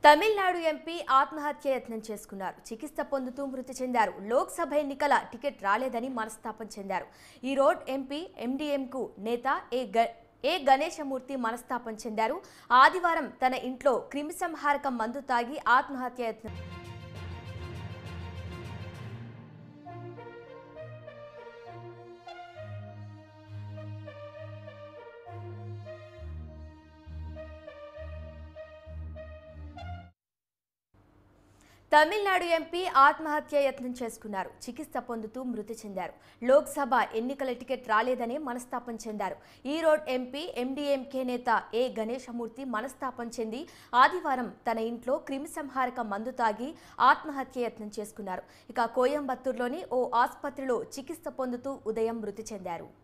Tamil Nadu MP ఆత్మహత్య యత్నం చేసుకున్నారు చికిత్స పొందుతూ మృతి చెందారు లోక్సభ ఎన్నికల టికెట్ రాలేదని మనస్తాపం చెందారు ఈ రోడ్ ఎంపీ ఎండిఎంకు నేత ఏ గ ఏ గణేశమూర్తి మనస్తాపం చెందారు ఆదివారం తన ఇంట్లో క్రిమిసంహారక మందు తాగి ఆత్మహత్య యత్నం తమిళనాడు ఎంపీ ఆత్మహత్య యత్నం చేసుకున్నారు చికిత్స పొందుతూ మృతి చెందారు లోక్సభ ఎన్నికల టికెట్ రాలేదని మనస్తాపం చెందారు ఈ రోడ్ ఎంపీ ఎండీఎంకే నేత ఏ గణేశమూర్తి మనస్తాపం చెంది ఆదివారం తన ఇంట్లో క్రిమిసంహారక మందు తాగి ఆత్మహత్య యత్నం చేసుకున్నారు ఇక కోయంబత్తూరులోని ఓ ఆసుపత్రిలో చికిత్స పొందుతూ ఉదయం మృతి చెందారు